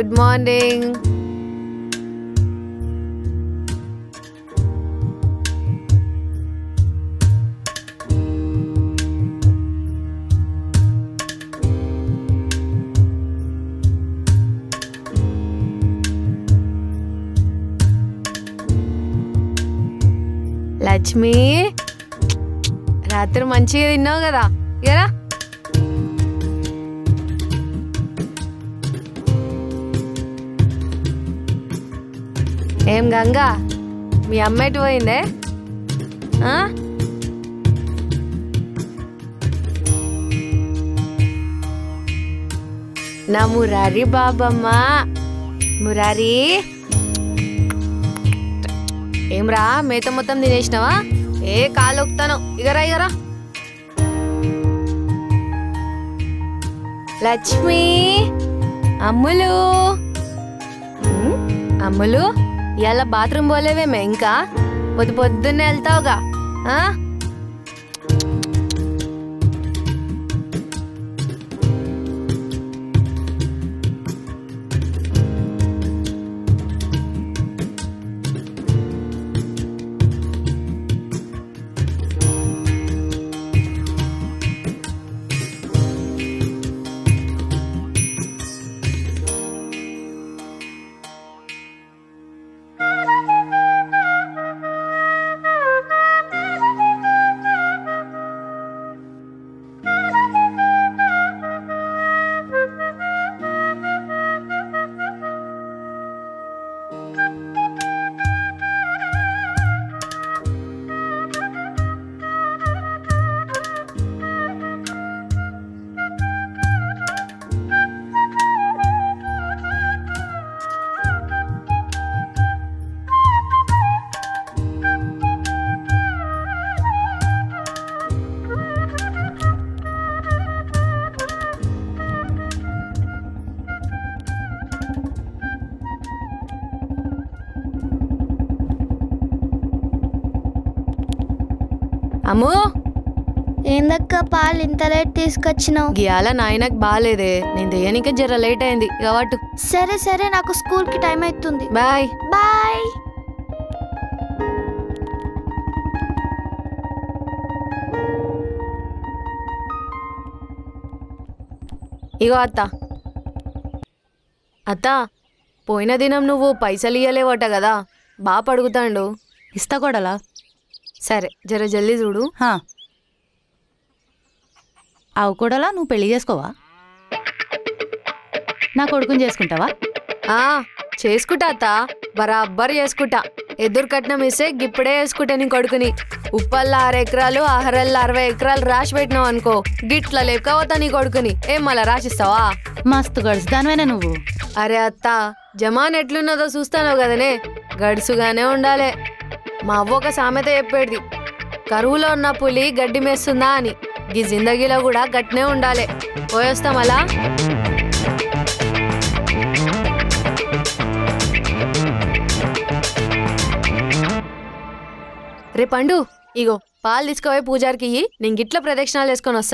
Good morning Lakshmi రాత్రి మంచిగా తిన్నావు కదా ఎరా ఏం గంగా మీ అమ్మ ఎటు పోయిందే ఆ? నా మురారి బాబమ్మ మురారి ఏమ్రా మేత మొత్తం తినేసినావా ఏ కాలు ఒక్తాను ఇగరా ఇగరా లక్ష్మి అమ్ములు ఉమ్, అమ్ములు ఇవాళ బాత్రూమ్ పోలేవేమే ఇంకా పొద్దు పొద్దున్నే వెళ్తావుగా ఆ? అమ్ము ఏందక్క పాలు ఇంత లేట్ తీసుకొచ్చినావు గియాల నాయనకు బాగాలేదే నేను దేయనికే జర లేట్ అయింది కాబట్టి సరే సరే నాకు స్కూల్ కి టైం అవుతుంది బాయ్ బాయ్ ఇగో అత్త అత్త పోయిన దినం నువ్వు పైసలు ఇయ్యలేవట కదా బాగా పడుగుతాండు ఇస్తా కూడలా సరే జర జల్దీ చూడు హా. అవు కూడలా నువ్వు పెళ్లి చేసుకోవా నా కొడుకుని చేసుకుంటావా ఆ చేసుకుంటా అత్త బరాబర్ చేసుకుంటా ఎదురు కట్నం ఇస్తే గిప్పుడే వేసుకుంటా నీ కొడుకుని ఉప్పల్ల ఆరు ఎకరాలు ఆహరల్ల అరవై ఎకరాలు రాసి పెట్టినావు అనుకో గిట్ల లేకపోతా నీ కొడుకుని ఏం మళ్ళా రాసిస్తావా మస్తు గడుచుదానివేనా నువ్వు అరే అత్త జమాన్ ఎట్లున్నదో చూస్తాను కదనే గడుసుగానే ఉండాలే మా అవ్వ ఒక సామెత చెప్పేది కరువులో ఉన్న పులి గడ్డి మేస్తుందా అని గీ జిందగీలో కూడా గట్నే ఉండాలి పోయొస్తాం అలా రే పండు ఇగో పాలు తీసుకుపోయి పూజారికి ఇయ్యి నేను గిట్ల ప్రదక్షిణాలు వేసుకొని వస్తా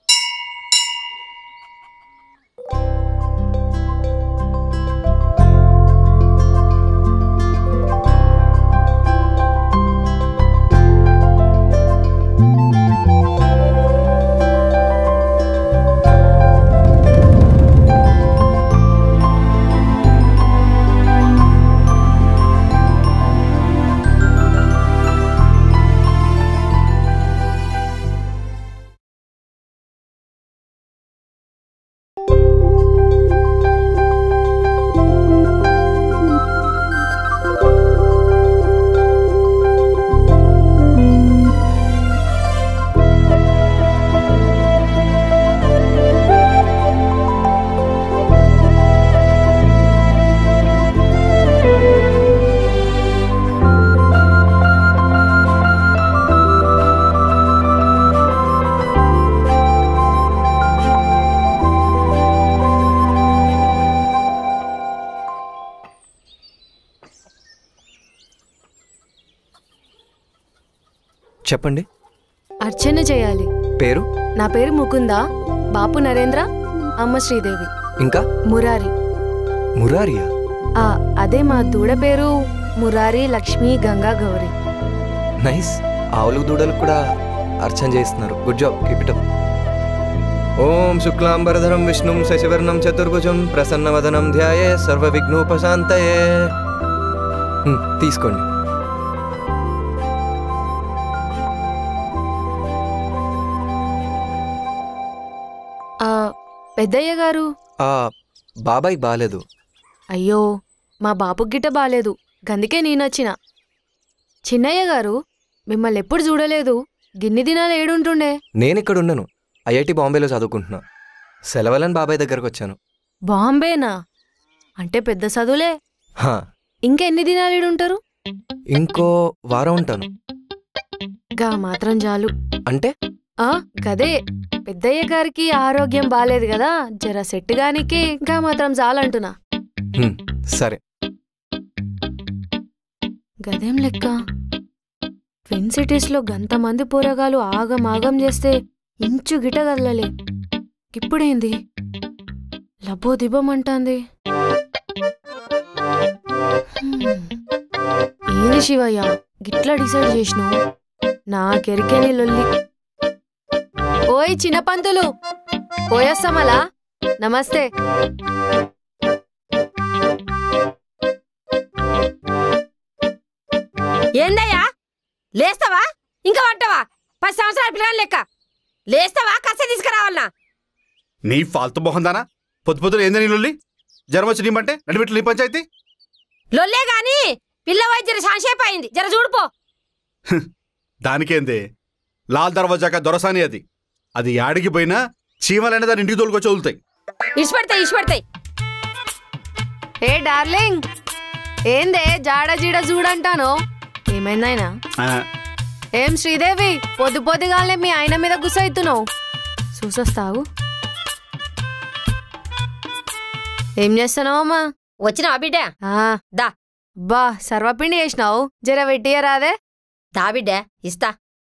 చెప్పండి అర్చన చేయాలి పేరు నా పేరు ముకుంద బాపు నరేంద్ర అమ్మ శ్రీదేవి ఇంకా మురారి మురారియా ఆ, అదే మా దూడ పేరు మురారి లక్ష్మి గంగా గౌరి నైస్ ఆవులకు దూడలకు కూడా అర్చన చేస్తున్నారు good job keep it up ఓం శుక్లాంబరధరం విష్ణుం శశివర్ణం చతుర్భుజం ప్రసన్నవదనం ధ్యాయే సర్వ విఘ్నోపశాంతయే హ్మ్, తీసుకోండి ఆ, పెద్దయ్య గారు ఆ బాబాయ్ బాలేదు అయ్యో మా బాపు గిట్ట బాలేదు గందుకే నేనొచ్చిన చిన్నయ్య గారు మిమ్మల్ని ఎప్పుడు చూడలేదు గిన్ని దినాలు ఏడుంటుండే నేను ఇక్కడ ఉన్నాను ఐఐటి బాంబేలో చదువుకుంటున్నా సెలవులని బాబాయ్ దగ్గరకు వచ్చాను బాంబేనా అంటే పెద్ద చదువులే హా, ఇంకా ఎన్ని దినాలు ఈడుంటారు ఇంకో వారం ఉంటాను గా మాత్రం చాలు అంటే ఆ గదే పెద్దయ్య గారికి ఆరోగ్యం బాలేదు కదా జర సెట్ గానికి గా మాత్రం చాలంటున్నా హ్మ్, సరే గదేం లెక్క ట్విన్ సిటీస్లో గంతమంది పోరగాలు ఆగమాగం చేస్తే ఇంచు గిట కదలలే ఇప్పుడేంది లబ్బో దిబ్బమంటాంది హ్మ్. ఏంది శివయ్య గిట్లా డిసైడ్ చేసినావు నాకెరికేని లొల్లి ఓయ్ చిన్న పంతులు పోయొస్తామలా నమస్తే ఏందయ్యా లేస్తావా ఇంకా వంటవా పది సంవత్సరాల పిల్లలు లెక్క లేస్తావా కసే తీసుకురావాలనా నీ ఫాల్తు మొహందానా పొద్దు పొద్దున ఏందని లొల్లి జ్వరం వచ్చి నీమంటే నడిపెట్లు నీ పంచాయతీ లొల్లే గాని పిల్లవాయి జర సంక్షేప అయింది జర చూడుపో దానికేందే లాల్ దర్వాజాక దొరసాని అది అది యాడికి పోయినా చీమలైన దాని ఇంటికి తోలుకొచ్చి వదులుతాయి ఇష్టపడతాయి ఇష్టపడతాయి ఏ డార్లింగ్ ఏందే జాడ జీడ చూడంటాను ఏమైందాయన ఆ, ఏం శ్రీదేవి పొద్దు పొద్దుగాలే మీ ఆయన మీద గుసైతున్నావు చూసొస్తావు ఏం చేస్తున్నావు అమ్మా వచ్చినావా బిడ్డ ఆ, దా. బా సర్వపిండి చేసినావు జర వెట్టియరాదే దా బిడ్డ ఇస్తా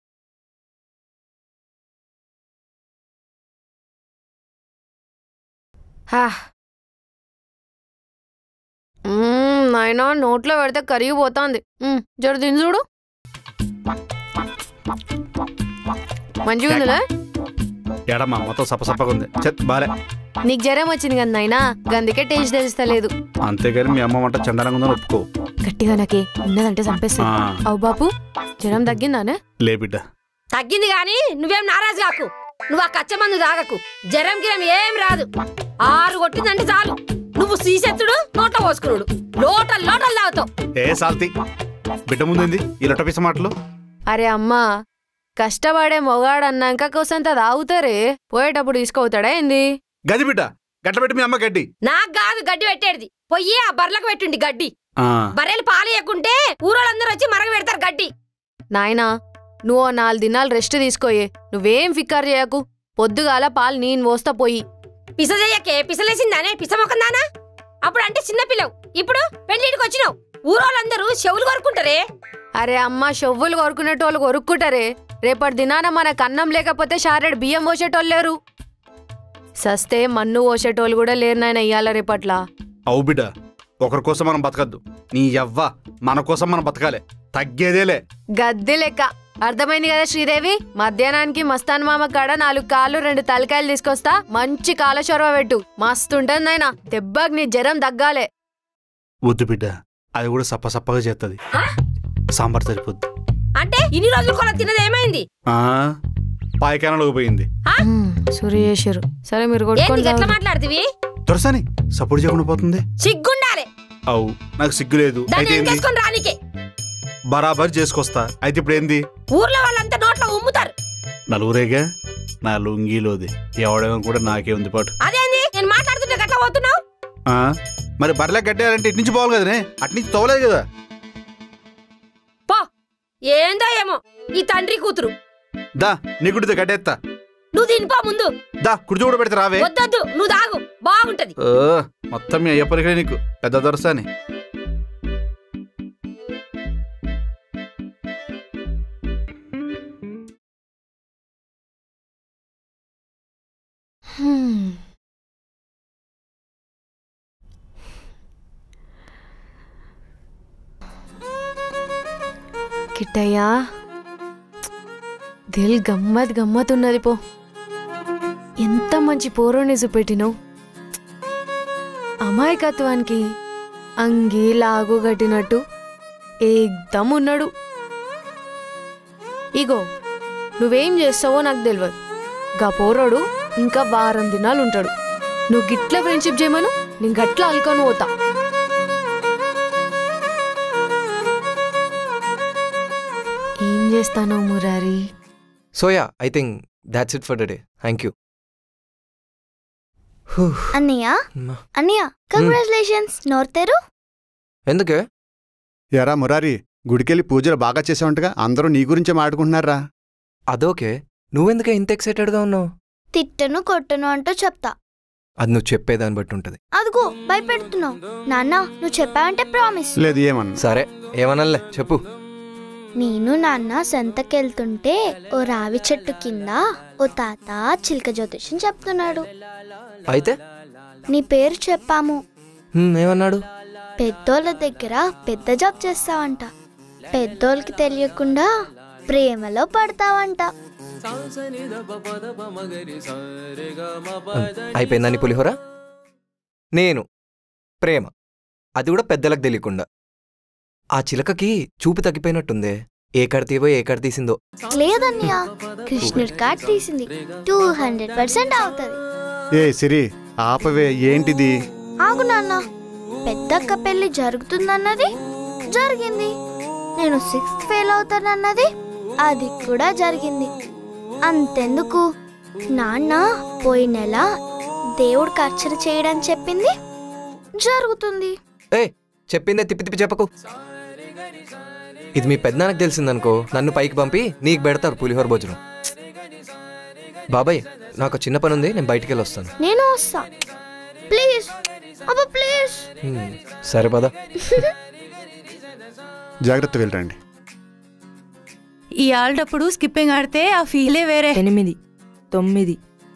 హా మ్మ్, నాయనా నోట్లో పెడితే కరిగిపోతుంది మ్మ్, జర తిని చూడు మంచిగా ఉందిలే ఎడమ్మా మొత్తం సప్పసప్పగా ఉంది చెత్ బాలే నీకు జ్వరం వచ్చింది కదా నాయనా గందుకే టేస్ట్ తెలుస్తలేదు అంతేగాని మీ అమ్మ వంట చండాలంగా ఉందని ఒప్పుకో గట్టిగా నాకే ఉన్నదంటే చంపేస్తుంది ఆ, అవు బాపు జ్వరం తగ్గిందానే లే బిడ్డ తగ్గింది గాని నువ్వేం నారాజు కాకు నువ్వు ఆ కచ్చ మందు తాగకు జరం గిరం ఏం రాదు ఆరు కొట్టిందంటే చాలు నువ్వు సీసెత్తుడు నోట్లో పోసుకున్నాడు లోటల్ లోటల్ తాగుతావు ఏ సాల్తి బిడ్డ ముందుంది ఈ లొట్టపిస మాటలు అరే అమ్మా కష్టపడే మొగాడు అన్నాక కోసంత తాగుతారే పోయేటప్పుడు తీసుకోవుతాడా ఏంది గది బిడ్డ గట్ల పెట్టి మీ అమ్మ గడ్డి నాకు కాదు గడ్డి పెట్టేది పొయ్యి ఆ బర్లకు పెట్టుండి గడ్డి ఆ, బర్రెలు పాలు ఇవ్వకుంటే ఊరోళ్ళందరూ వచ్చి మరగ పెడతారు గడ్డి నాయనా నువ్వు ఓ నాలుగు దినాలు రెస్ట్ తీసుకోయే నువ్వేం ఫిక్కర్ చేయకు పొద్దుగాల పాలు నేను పోస్తా పోయి పిస చెయ్యకే పిసలేసిందానే పిస మొక్కందానా అప్పుడు అంటే చిన్న పిల్లవు ఇప్పుడు పెళ్లిడికి వచ్చినావు ఊరోళ్ళందరూ చెవులు కొరుకుంటారే అరే అమ్మ షొవ్వులు కొరుకునేటోళ్ళు కొరుక్కుంటారే రేపటి దినాన మనకు అన్నం లేకపోతే షారెడ్ బియ్యం పోసేటోళ్ళు లేరు సస్తే మన్ను పోసేటోళ్ళు కూడా లేరు నాయన ఇయ్యాల రేపట్లా అవు బిడ్డ ఒకరి కోసం మనం బతకద్దు నీ యవ్వ మన కోసం మనం బతకాలి తగ్గేదేలే గద్ది లెక్క అర్థమైంది కదా శ్రీదేవి మధ్యాహ్నానికి మస్తాన్ మామ కాడ నాలుగు కాళ్ళు రెండు తలకాయలు తీసుకొస్తా మంచి కాల చొరవ పెట్టు మస్తుంటుంది నాయన దెబ్బకి నీ జ్వరం తగ్గాలే వద్దు బిడ్డ అది కూడా సప్పసప్పగా చేస్తుంది సాంబార్ సరిపోద్ది అంటే ఇన్ని రోజులు కొల తిన్నది ఏమైంది ఆ, పాయకానంలోకి పోయింది సూర్య చేశారు సరే మీరు ఏంది కొట్టుకొని ఎట్లా తాగురు. మాట్లాడుతీవి దొరసాని సపోర్ట్ చేయకుండా పోతుంది సిగ్గుండాలి అవు నాకు సిగ్గు లేదు దాన్ని అయితే ఏంది వెనకేసుకొని రానికే బరాబర్ చేసుకొస్తా అయితే ఇప్పుడు ఏంది ఊర్లో వాళ్ళంతా నోట్లో ఉమ్ముతారు నలుగురేగా నా లుంగీలోది ఎవడేమో కూడా నాకే ఉంది పాటు అదేంది నేను మాట్లాడుతుంటే గట్లా పోతున్నావు ఆ, మరి బర్రెలకు గడ్డేయాలంటే ఇటు నుంచి పోవాలి కదనే అటు నుంచి తోలేదు కదా పో ఏందో ఏమో ఈ తండ్రి కూతురు దా నీ గుడితో గడ్డెత్తా నువ్వు తినిపో ముందు దా కుడిచి కూడా పెడితే రావే వద్దొద్దు నువ్వు తాగు బాగుంటది ఓ, మొత్తం మీ అయ్య పరికరే నీకు పెద్ద దొరసాని హ్మ్. కిట్టయ్యా దిల్ గమ్మత్ గమ్మత్ ఉన్నది పో ఎంత మంచి పోరోని చూపెట్టినావు అమాయకత్వానికి అంగి లాగు కట్టినట్టు ఏకదం ఉన్నాడు ఇగో నువ్వేం చేస్తావో నాకు తెలియదు గా పోరోడు ఇంకా వారం దినాలు ఉంటాడు నువ్వు గిట్ల ఫ్రెండ్షిప్ చేయమను నేను గట్ల అల్కొని పోతా ఏం చేస్తానో Murari so yeah I think that's it for today thank you అన్నయ్య అన్నయ్య కంగ్రాచులేషన్స్ నోర్తేరు ఎందుకే ఎరా మురారి గుడికెళ్ళి పూజలు బాగా చేసావంటగా అందరూ నీ గురించే మాట్లాడుకుంటున్నారా అదోకే నువ్వెందుకే ఇంత ఎక్సైటెడ్గా ఉన్నావు తిట్టను కొట్టను అంటూ చెప్తా అది నువ్వు చెప్పేదాన్ని బట్టి ఉంటుంది అదిగో భయపెడుతున్నావు నాన్న నువ్వు చెప్పావంటే ప్రామిస్ లేదు ఏమన్నా సరే ఏమనల్లే చెప్పు నేను నాన్న సంతకెళ్తుంటే ఓ రావి చెట్టు కింద ఓ తాత చిలక జ్యోతిష్యం చెప్తున్నాడు అయితే నీ పేరు చెప్పాము హ్మ్, ఏమన్నాడు పెద్దోళ్ళ దగ్గర పెద్ద జాబ్ చేస్తావంట పెద్దోళ్ళకి తెలియకుండా ప్రేమలో పడతావంట అయిపోయిందా నీ పులిహోర నేను ప్రేమ అది కూడా పెద్దలకు తెలియకుండా ఆ చిలకకి చూపు తగ్గిపోయినట్టుందే ఏ కడ తీవో ఏ కడ తీసిందో లేదన్నయ్య కృష్ణుడి కార్డ్ తీసింది టూ హండ్రెడ్ పర్సెంట్ అవుతుంది ఏ సిరి ఆపవే ఏంటిది ఆగు నాన్న పెద్దక్క పెళ్లి జరుగుతుందన్నది జరిగింది నేను సిక్స్త్ ఫెయిల్ అవుతానన్నది అది కూడా జరిగింది అంతెందుకు నాన్న పోయిన నెల దేవుడికి అర్చన చేయడం చెప్పింది జరుగుతుంది ఏ చెప్పిందే తిప్పి తిప్పి చెప్పకు ఇది మీ పెద్దనాన్నకు తెలిసిందనుకో నన్ను పైకి పంపి నీకు పెడతారు పులిహోర భోజనం బాబాయ్ నాకు చిన్న పని ఉంది నేను బయటికి వెళ్ళి వస్తాను నేను వస్తా ప్లీజ్ అబ్బా ప్లీజ్ హ్మ్, సరే పద జాగ్రత్త వెళ్ళరండి ఈ ఆడేటప్పుడు స్కిప్పింగ్ ఆడితే ఆ ఫీలే వేరే ఎనిమిది తొమ్మిది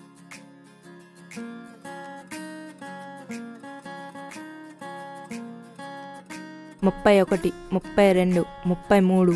ముప్పై ఒకటి ముప్పై రెండు ముప్పై మూడు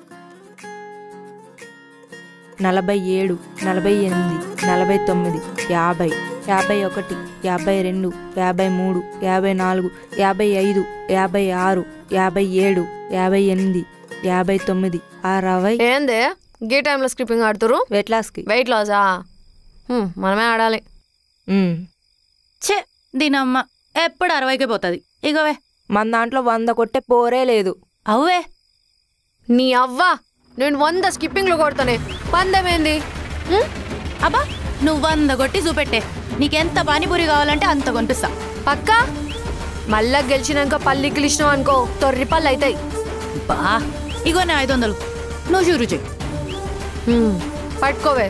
నలభై ఏడు నలభై ఎనిమిది నలభై తొమ్మిది యాభై యాభై ఒకటి యాభై రెండు యాభై మూడు యాభై నాలుగు యాభై ఐదు యాభై ఆరు యాభై ఏడు యాభై ఎనిమిది యాభై తొమ్మిది అరవై ఏందే గీ టైంలో స్కిప్పింగ్ ఆడుతురు వెయిట్ లాస్కి వెయిట్ లాసా హ్మ్, మనమే ఆడాలి ఉమ్. ఛే దీనమ్మ ఎప్పుడు అరవైకే పోతుంది ఇగవే మన దాంట్లో వంద కొట్టే పోరే లేదు అవ్వే నీ అవ్వ నేను వంద స్కిప్పింగ్లు కొడతానే పందెమేంది హ్మ్? అబ్బా నువ్వు వంద కొట్టి చూపెట్టే నీకెంత పానీపూరి కావాలంటే అంత కొనిపిస్తా పక్కా మళ్ళా గెలిచినాక పల్లికి ఇష్టం అనుకో తొర్రి పళ్ళు అవుతాయి బా ఇగో నా ఐదు వందలు నువ్వు షూరు చెయ్యి హ్మ్, పట్టుకోవే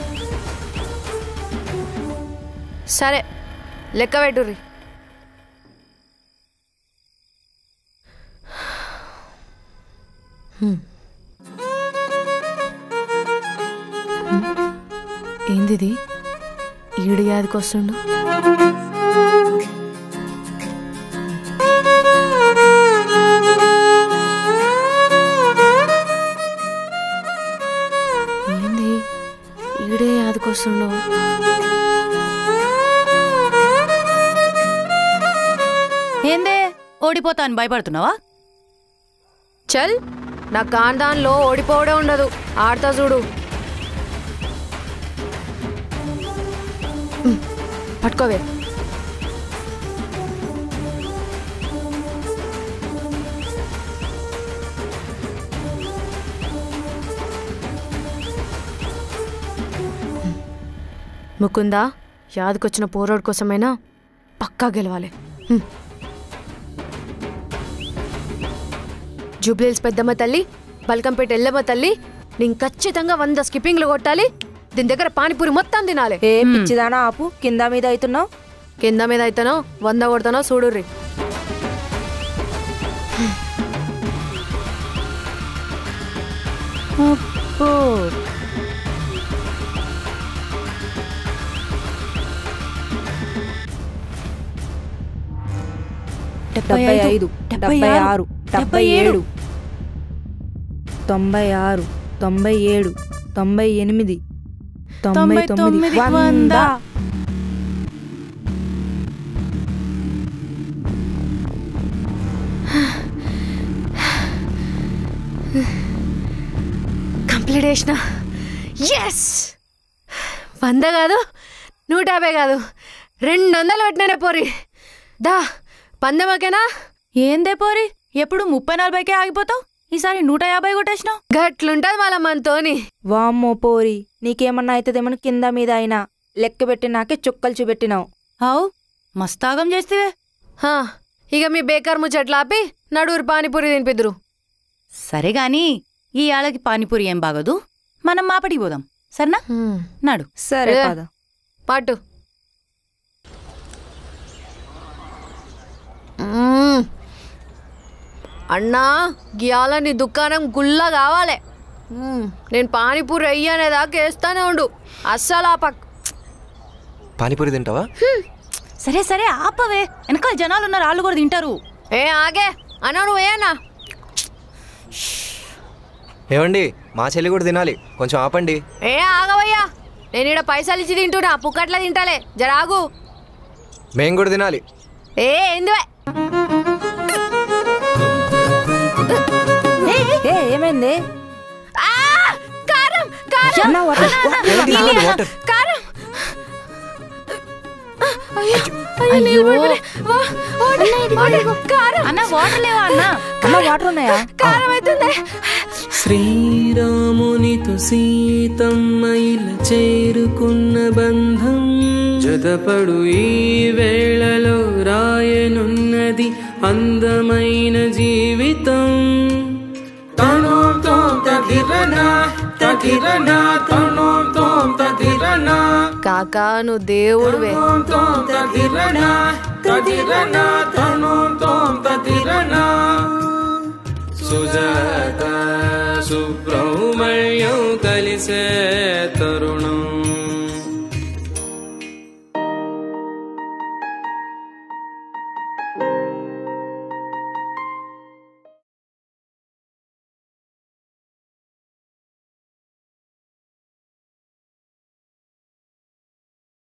సరే లెక్క పెట్టుర్రి హ్మ్. ఏందిది ఈడు యాదికి వస్తుండు ఏంది ఈడే యాదికి వస్తుండో ఏందే ఓడిపోతా అని భయపడుతున్నావా చల్ నా కాందాన్లో ఓడిపోవడే ఉండదు ఆడతా చూడు హ్మ్, పట్టుకోవే హ్మ్. ముకుందా యాదకొచ్చిన పోరాడు కోసమైనా పక్కా గెలవాలి హ్మ్. జూబ్లీల్స్ పెద్దమ్మ తల్లి బల్కంపేట ఎల్లమ్మ తల్లి నేను ఖచ్చితంగా వంద స్కిప్పింగ్లు కొట్టాలి దీని దగ్గర పానీపూరి మొత్తం తినాలి ఏ పిచ్చిదానా ఆపు కింద మీద అవుతున్నావు కింద మీద అయితేనో వంద కొడతానో చూడుర్రి అబ్బో. డెబ్బై ఐదు డెబ్బై ఆరు డెబ్బై ఏడు తొంభై ఆరు తొంభై ఏడు తొంభై ఎనిమిది తొంభై తొంభై తొమ్మిది తొమ్మిది వంద వంద. కంప్లీట్ చేసిన ఎస్ వంద కాదు నూట యాభై కాదు రెండు వందలు పెట్టినానే పోరి దా పందెమకేనా ఏందే పోరి ఎప్పుడు ముప్పై నలభైకే ఆగిపోతావు ఈసారి నూట యాభై కొట్టేసినావు గట్లుంటది మళ్ళా మనతోని వామ్మో పోరి నీకేమన్నా అవుతుందేమని కింద మీద అయినా లెక్క పెట్టినాకే చుక్కలు చూపెట్టినావు అవు మస్తాగం చేస్తేవే హా, ఇక మీ బేకార్ ముచ్చట్లు ఆపి నడువురు పానీపూరి తినిపిద్దురు సరే గాని ఈ ఆళ్ళకి పానీపూరి ఏం బాగోదు మనం మాపడికి పోదాం సరేనా నాడు సరే ఏ. పద పాటు మ్మ్. అన్నా గియాల నీ దుకాణం గుల్ల కావాలి మ్మ్. నేను పానీపూరి అయ్యనేదాకా వేస్తానే ఉండు అస్సలు ఆపక్ పానీపూరి తింటావా సరే సరే ఆపవే వెనకాల జనాలు ఉన్నారు వాళ్ళు కూడా తింటారు ఏ ఆగే అన్నా నువ్వు ఏనా ఏమండి మా చెల్లి కూడా తినాలి కొంచెం ఆపండి ఏ ఆగవయ్యా నేను ఈడ పైసలు ఇచ్చి తింటున్నా పుక్కట్లా తింటాలే జరాగు మేం కూడా తినాలి ఏ ఎందువే ఏ ఏమైంది ఆ! కారం కారం అన్నా, వాటర్. ఏమండి, ఆగండి, వాటర్ కారం అయ్యో అయ్యో నీళ్ళు పడిపోయినాయి. వా, వాటర్, వాటర్, కారం అన్న వాటర్ లేవా అన్న అన్న వాటర్ ఉన్నాయా కారం అవుతుంది శ్రీరామునితో సీతమ్మ ఇలా చేరుకున్న బంధం జతపడు ఈ వేళలో రాయనున్నది అందమైన జీవితం తనోం తోం తగిరనా తగిరనా తనోం తోం తగిరనా కాకా నువ్వు దేవుడువే తోం తోం తగిరనా తగిరనా తనోం తోం తగిరనా సుజాత సుబ్రహ్మణ్యం కలిసే తరుణం